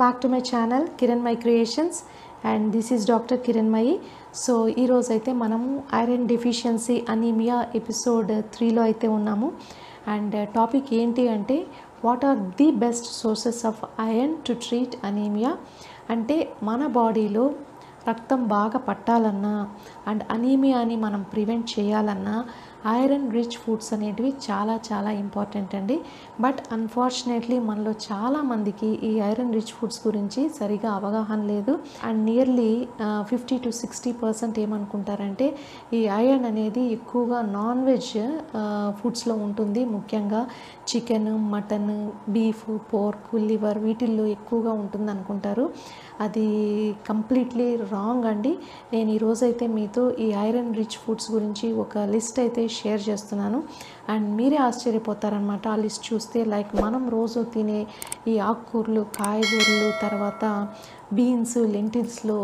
back to my channel Kiran my creations and this is doctor Kiranmayi so ఈరోజు అయితే మనము iron deficiency anaemia episode త్రీలో అయితే ఉన్నాము అండ్ టాపిక్ ఏంటి అంటే what are the best sources of iron to treat anaemia అంటే మన బాడీలో రక్తం బాగా పట్టాలన్నా అండ్ అనీమియాని మనం ప్రివెంట్ చేయాలన్నా ఐరన్ రిచ్ ఫుడ్స్ అనేటివి చాలా చాలా ఇంపార్టెంట్ అండి బట్ అన్ఫార్చునేట్లీ మనలో చాలామందికి ఈ ఐరన్ రిచ్ ఫుడ్స్ గురించి సరిగా అవగాహన లేదు and nearly fifty to sixty percent ఏమనుకుంటారంటే ఈ ఐరన్ అనేది ఎక్కువగా నాన్ వెజ్ ఫుడ్స్లో ఉంటుంది ముఖ్యంగా chicken mutton beef pork liver వీటిల్లో ఎక్కువగా ఉంటుంది అనుకుంటారు అది కంప్లీట్లీ రాంగ్ అండి నేను ఈరోజైతే మీతో ఈ ఐరన్ రిచ్ ఫుడ్స్ గురించి ఒక లిస్ట్ అయితే షేర్ చేస్తున్నాను అండ్ మీరే ఆశ్చర్యపోతారనమాట ఆ లిస్ట్ చూస్తే లైక్ మనం రోజు తినే ఈ ఆకుకూరలు కాయగూరలు తర్వాత బీన్స్ లెంటిల్స్లో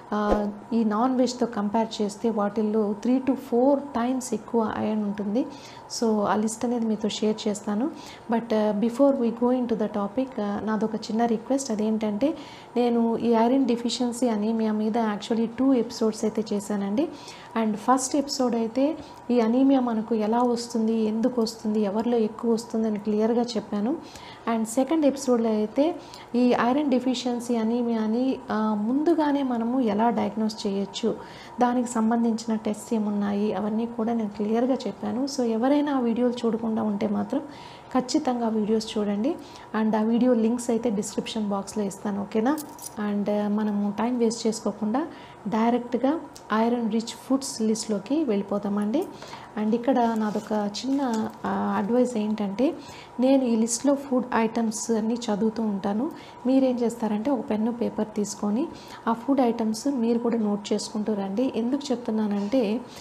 ఈ నాన్ వెజ్తో కంపేర్ చేస్తే వాటిల్లో త్రీ టు ఫోర్ టైమ్స్ ఎక్కువ ఐరన్ ఉంటుంది సో ఆ లిస్ట్ అనేది మీతో షేర్ చేస్తాను but before we go into the topic నాదొక చిన్న రిక్వెస్ట్ అదేంటంటే నేను ఈ ఐరన్ డెఫిషియన్సీ అనీమియా మీద యాక్చువల్లీ టూ ఎపిసోడ్స్ అయితే చేశానండి అండ్ ఫస్ట్ ఎపిసోడ్ అయితే ఈ అనీమియా మనకు ఎలా వస్తుంది ఎందుకు వస్తుంది ఎవరిలో ఎక్కువ వస్తుంది అని క్లియర్గా చెప్పాను అండ్ సెకండ్ ఎపిసోడ్లో అయితే ఈ ఐరన్ డెఫిషియన్సీ అనీమియాని ముందుగానే మనము ఎలా డయాగ్నోస్ చేయొచ్చు దానికి సంబంధించిన టెస్ట్ ఏమున్నాయి అవన్నీ కూడా నేను క్లియర్గా చెప్పాను సో ఎవరైనా ఆ వీడియోలు చూడకుండా ఉంటే మాత్రం ఖచ్చితంగా వీడియోస్ చూడండి అండ్ ఆ వీడియో లింక్స్ అయితే డిస్క్రిప్షన్ బాక్స్లో ఇస్తాను ఓకేనా అండ్ మనము టైం వేస్ట్ చేసుకోకుండా డైరెక్ట్గా ఐరన్ రిచ్ ఫుడ్స్ లిస్ట్లోకి వెళ్ళిపోతామండి అండ్ ఇక్కడ నాదొక చిన్న అడ్వైస్ ఏంటంటే నేను ఈ లిస్ట్లో ఫుడ్ ఐటమ్స్ అన్నీ చదువుతూ ఉంటాను మీరేం చేస్తారంటే ఒక పెన్ను పేపర్ తీసుకొని ఆ ఫుడ్ ఐటమ్స్ మీరు కూడా నోట్ చేసుకుంటూ రండి ఎందుకు చెప్తున్నానంటే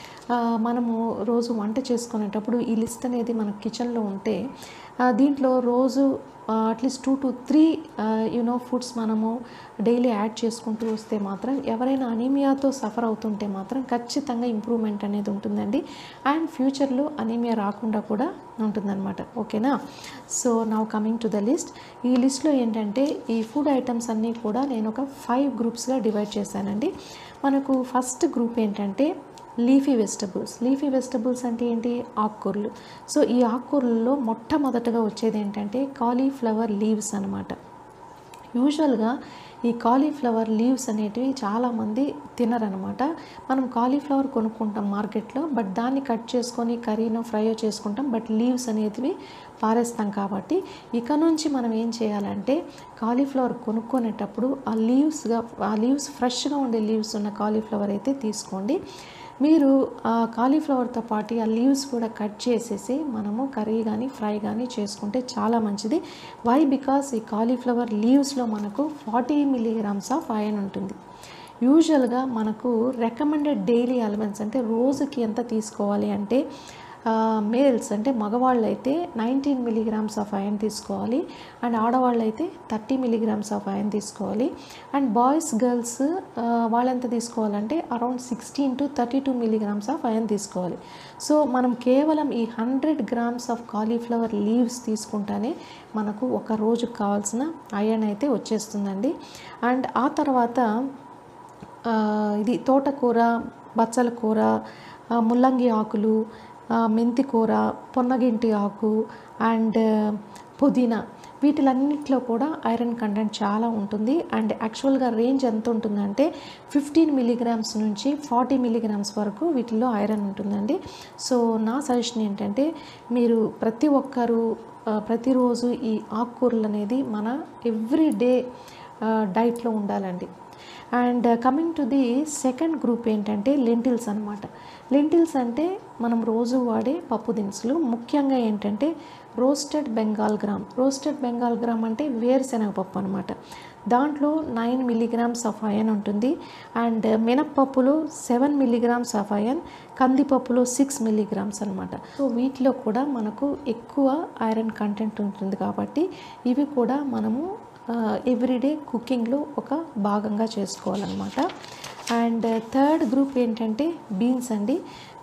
మనము రోజు వంట చేసుకునేటప్పుడు ఈ లిస్ట్ అనేది మన కిచెన్లో ఉంటే దీంట్లో రోజు at least two to three you know foods మనము డైలీ యాడ్ చేసుకుంటూ వస్తే మాత్రం ఎవరైనా అనీమియాతో సఫర్ అవుతుంటే మాత్రం ఖచ్చితంగా ఇంప్రూవ్మెంట్ అనేది ఉంటుందండి అండ్ ఫ్యూచర్లో అనీమియా రాకుండా కూడా ఉంటుందన్నమాట ఓకేనా so now coming to the list ఈ లిస్ట్లో ఏంటంటే ఈ ఫుడ్ ఐటమ్స్ అన్నీ కూడా నేను ఒక ఫైవ్ గ్రూప్స్గా డివైడ్ చేశానండి మనకు ఫస్ట్ గ్రూప్ ఏంటంటే లీఫీ వెజిటబుల్స్ లీఫీ వెజిటబుల్స్ అంటే ఏంటి ఆకుకూరలు సో ఈ ఆకుకూరలలో మొట్టమొదటగా వచ్చేది ఏంటంటే కాలీఫ్లవర్ లీవ్స్ అనమాట యూజువల్గా ఈ కాలీఫ్లవర్ లీవ్స్ అనేటివి చాలామంది తినరనమాట మనం కాలీఫ్లవర్ కొనుక్కుంటాం మార్కెట్లో బట్ దాన్ని కట్ చేసుకొని కర్రీనో ఫ్రైయో చేసుకుంటాం బట్ లీవ్స్ అనేటివి పారేస్తాం కాబట్టి ఇక నుంచి మనం ఏం చేయాలంటే కాలీఫ్లవర్ కొనుక్కునేటప్పుడు ఆ లీవ్స్గా ఆ లీవ్స్ ఫ్రెష్గా ఉండే లీవ్స్ ఉన్న కాలీఫ్లవర్ అయితే తీసుకోండి మీరు ఆ కాలీఫ్లవర్తో పాటు ఆ లీవ్స్ కూడా కట్ చేసేసి మనము కర్రీ కానీ ఫ్రై కానీ చేసుకుంటే చాలా మంచిది వై బికాస్ ఈ కాలీఫ్లవర్ లీవ్స్లో మనకు ఫార్టీ మిలీగ్రామ్స్ ఆఫ్ ఐరన్ ఉంటుంది యూజువల్గా మనకు రికమెండెడ్ డైలీ అలవెన్స్ అంటే రోజుకి ఎంత తీసుకోవాలి అంటే మేల్స్ అంటే మగవాళ్ళు అయితే నైన్టీన్ మిలీగ్రామ్స్ ఆఫ్ ఐరన్ తీసుకోవాలి అండ్ ఆడవాళ్ళు అయితే థర్టీ మిలీగ్రామ్స్ ఆఫ్ ఐరన్ తీసుకోవాలి అండ్ బాయ్స్ గర్ల్స్ వాళ్ళెంత తీసుకోవాలంటే around sixteen to thirty two milligrams of iron తీసుకోవాలి సో మనం కేవలం ఈ hundred grams of cauliflower leaves తీసుకుంటేనే మనకు ఒక రోజుకు కావాల్సిన ఐరన్ అయితే వచ్చేస్తుందండి అండ్ ఆ తర్వాత ఇది తోటకూర బచ్చల కూర ముల్లంగి ఆకులు మెంతి కూర పొన్నగింటి ఆకు అండ్ పుదీనా వీటిలన్నింటిలో కూడా ఐరన్ కంటెంట్ చాలా ఉంటుంది అండ్ యాక్చువల్గా రేంజ్ ఎంత ఉంటుందంటే ఫిఫ్టీన్ మిలీగ్రామ్స్ నుంచి ఫార్టీ మిలీగ్రామ్స్ వరకు వీటిల్లో ఐరన్ ఉంటుందండి సో నా సజెషన్ ఏంటంటే మీరు ప్రతి ఒక్కరూ ప్రతిరోజు ఈ ఆకుకూరలు అనేది మన ఎవ్రీ డే డైట్లో ఉండాలండి and coming to the second group ఏంటంటే లెంటిల్స్ అనమాట లెంటిల్స్ అంటే మనం రోజు వాడే పప్పు దినుసులు ముఖ్యంగా ఏంటంటే roasted Bengal gram roasted Bengal gram అంటే వేరుశనగ పప్పు అనమాట దాంట్లో నైన్ మిల్లీగ్రామ్స్ ఆఫ్ అయన్ ఉంటుంది అండ్ మినప్పప్పులో సెవెన్ మిల్లీగ్రామ్స్ ఆఫ్ అయన్ కందిపప్పులో సిక్స్ మిల్లీగ్రామ్స్ అనమాట సో వీటిలో కూడా మనకు ఎక్కువ ఐరన్ కంటెంట్ ఉంటుంది కాబట్టి ఇవి కూడా మనము ఎవ్రీడే కుకింగ్లో ఒక భాగంగా చేసుకోవాలన్నమాట అండ్ థర్డ్ గ్రూప్ ఏంటంటే బీన్స్ అండి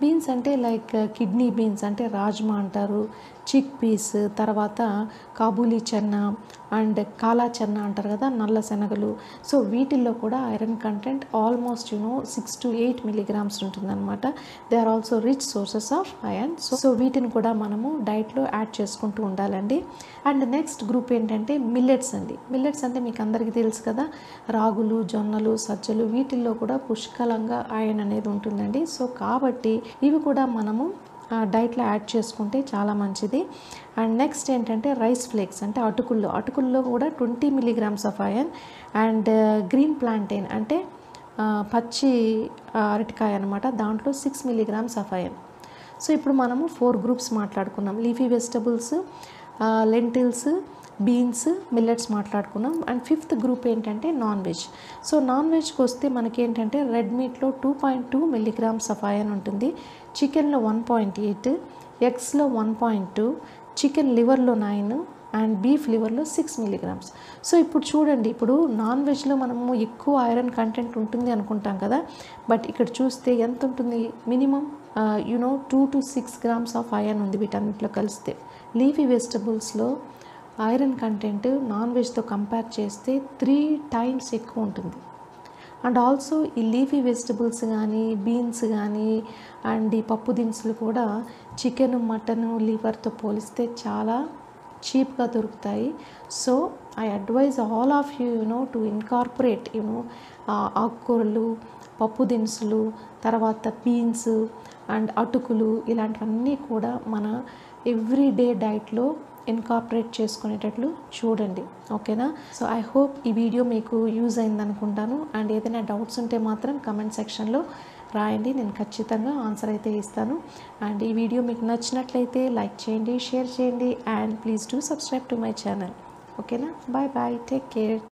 బీన్స్ అంటే లైక్ కిడ్నీ బీన్స్ అంటే రాజ్మా అంటారు చిక్ పీస్ తర్వాత కాబూలీ చెన్న అండ్ కాలా చెన్న అంటారు కదా నల్ల శనగలు సో వీటిల్లో కూడా iron content almost you know six to eight milligrams ఉంటుందన్నమాట they are also rich sources of iron so so వీటిని కూడా మనము డైట్లో యాడ్ చేసుకుంటూ ఉండాలండి అండ్ నెక్స్ట్ గ్రూప్ ఏంటంటే మిల్లెట్స్ అండి మిల్లెట్స్ అంటే మీకు అందరికీ తెలుసు కదా రాగులు జొన్నలు సజ్జలు వీటిల్లో కూడా పుష్కలంగా ఐరన్ అనేది ఉంటుందండి సో కాబట్టి ఇవి కూడా మనము డైట్లో యాడ్ చేసుకుంటే చాలా మంచిది అండ్ నెక్స్ట్ ఏంటంటే రైస్ ఫ్లేక్స్ అంటే అటుకుల్లో అటుకుల్లో కూడా twenty milligrams of iron and green plantain అంటే ఆ, పచ్చి ఆ, అరటికాయ అనమాట దాంట్లో six milligrams of iron so ఇప్పుడు మనము ఫోర్ గ్రూప్స్ మాట్లాడుకున్నాం leafy vegetables lentils beans millets మాట్లాడుకున్నాం అండ్ ఫిఫ్త్ గ్రూప్ ఏంటంటే నాన్ వెజ్ సో నాన్ వెజ్కి వస్తే మనకి ఏంటంటే రెడ్ మీట్లో two point two milligrams of iron ఉంటుంది చికెన్లో వన్ పాయింట్ ఎయిట్ ఎగ్స్లో వన్ పాయింట్ టూ చికెన్ లివర్లో నైన్ అండ్ బీఫ్ లివర్లో సిక్స్ మిలీగ్రామ్స్ సో ఇప్పుడు చూడండి ఇప్పుడు నాన్ వెజ్లో మనము ఎక్కువ ఐరన్ కంటెంట్ ఉంటుంది అనుకుంటాం కదా బట్ ఇక్కడ చూస్తే ఎంత ఉంటుంది minimum you know two to six grams of iron ఉంది వీటన్నిటిలో కలిస్తే లీఫీ వెజిటబుల్స్లో ఐరన్ కంటెంట్ నాన్ వెజ్తో కంపేర్ చేస్తే త్రీ టైమ్స్ ఎక్కువ ఉంటుంది అండ్ ఆల్సో ఈ లీఫీ వెజిటబుల్స్ కానీ బీన్స్ కానీ అండ్ ఈ పప్పు దినుసులు కూడా చికెన్ మటన్ లివర్తో పోలిస్తే చాలా చీప్గా దొరుకుతాయి so I advise all of you you know to incorporate you know ఆకుకూరలు పప్పు దినుసులు తర్వాత బీన్స్ అండ్ అటుకులు ఇలాంటివన్నీ కూడా మన ఎవ్రీడే డైట్లో ఇన్కార్పొరేట్ చేసుకునేటట్లు చూడండి ఓకేనా సో ఐ హోప్ ఈ వీడియో మీకు యూజ్ అయింది అనుకుంటాను అండ్ ఏదైనా డౌట్స్ ఉంటే మాత్రం కమెంట్ సెక్షన్లో రాయండి నేను ఖచ్చితంగా ఆన్సర్ అయితే ఇస్తాను అండ్ ఈ వీడియో మీకు నచ్చినట్లయితే లైక్ చేయండి షేర్ చేయండి and please do subscribe to my channel ఓకేనా బాయ్ బాయ్ టేక్ కేర్